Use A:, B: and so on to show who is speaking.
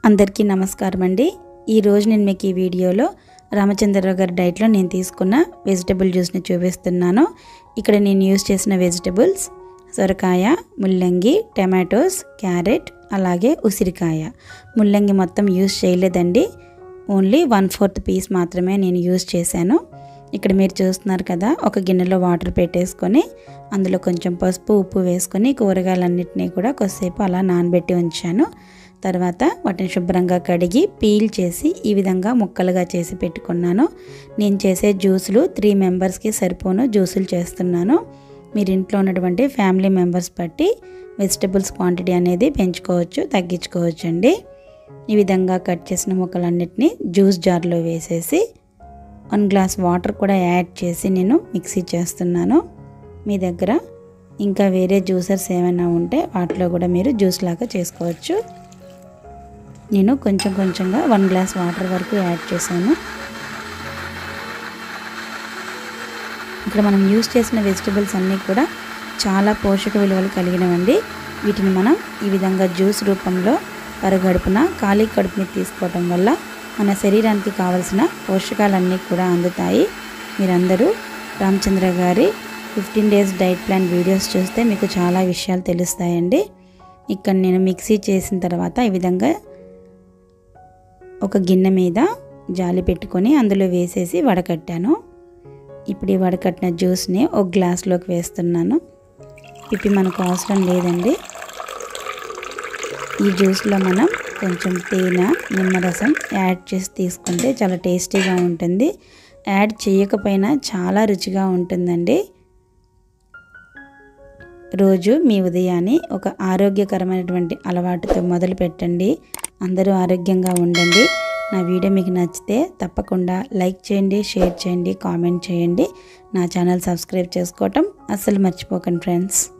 A: అందరికీ నమస్కారం అండి ఈరోజు నేను మీకు ఈ వీడియోలో రామచంద్రరావు గారి డైట్లో నేను తీసుకున్న వెజిటబుల్ జ్యూస్ని చూపిస్తున్నాను ఇక్కడ నేను యూస్ చేసిన వెజిటబుల్స్ సొరకాయ ముల్లంగి టమాటోస్ క్యారెట్ అలాగే ఉసిరికాయ ముల్లంగి మొత్తం యూస్ చేయలేదండి ఓన్లీ వన్ ఫోర్త్ పీస్ మాత్రమే నేను యూస్ చేశాను ఇక్కడ మీరు చూస్తున్నారు కదా ఒక గిన్నెలో వాటర్ పెట్టేసుకొని అందులో కొంచెం పసుపు ఉప్పు వేసుకొని కూరగాయలన్నింటినీ కూడా కొద్దిసేపు అలా నానబెట్టి ఉంచాను తర్వాత వాటిని శుభ్రంగా కడిగి పీల్ చేసి ఈ విధంగా ముక్కలుగా చేసి పెట్టుకున్నాను నేను చేసే జ్యూసులు త్రీ మెంబర్స్కి సరిపోను జ్యూసులు చేస్తున్నాను మీరు ఇంట్లో ఉన్నటువంటి ఫ్యామిలీ మెంబర్స్ బట్టి వెజిటబుల్స్ క్వాంటిటీ అనేది పెంచుకోవచ్చు తగ్గించుకోవచ్చు అండి ఈ విధంగా కట్ చేసిన ముక్కలన్నిటిని జ్యూస్ జార్లో వేసేసి వన్ గ్లాస్ వాటర్ కూడా యాడ్ చేసి నేను మిక్సీ చేస్తున్నాను మీ దగ్గర ఇంకా వేరే జ్యూసర్స్ ఏమైనా ఉంటే వాటిలో కూడా మీరు జ్యూస్ లాగా చేసుకోవచ్చు నేను కొంచెం కొంచెంగా వన్ గ్లాస్ వాటర్ వరకు యాడ్ చేశాను ఇక్కడ మనం యూస్ చేసిన వెజిటబుల్స్ అన్నీ కూడా చాలా పోషక విలువలు కలిగినవండి వీటిని మనం ఈ విధంగా జ్యూస్ రూపంలో పరగడుపున ఖాళీ కడుపు మీద తీసుకోవటం వల్ల మన శరీరానికి కావలసిన పోషకాలన్నీ కూడా అందుతాయి మీరందరూ రామచంద్ర గారి fifteen days diet plan videos చూస్తే మీకు చాలా విషయాలు తెలుస్తాయండి ఇక్కడ నేను మిక్సీ చేసిన తర్వాత ఈ విధంగా ఒక గిన్నె మీద జాలి పెట్టుకొని అందులో వేసేసి వడకట్టాను ఇప్పుడు ఈ వడకట్టిన జ్యూస్ని ఒక గ్లాస్లోకి వేస్తున్నాను పిప్పి మనకు అవసరం లేదండి ఈ జ్యూస్లో మనం కొంచెం తేనె నిమ్మరసం యాడ్ చేసి తీసుకుంటే చాలా టేస్టీగా ఉంటుంది యాడ్ చేయకపోయినా చాలా రుచిగా ఉంటుందండి రోజు మీ ఉదయాన్ని ఒక ఆరోగ్యకరమైనటువంటి అలవాటుతో మొదలు పెట్టండి అందరూ ఆరోగ్యంగా ఉండండి నా వీడియో మీకు నచ్చితే తప్పకుండా లైక్ చేయండి షేర్ చేయండి కామెంట్ చేయండి నా ఛానల్ సబ్స్క్రైబ్ చేసుకోవటం అస్సలు మర్చిపోకండి ఫ్రెండ్స్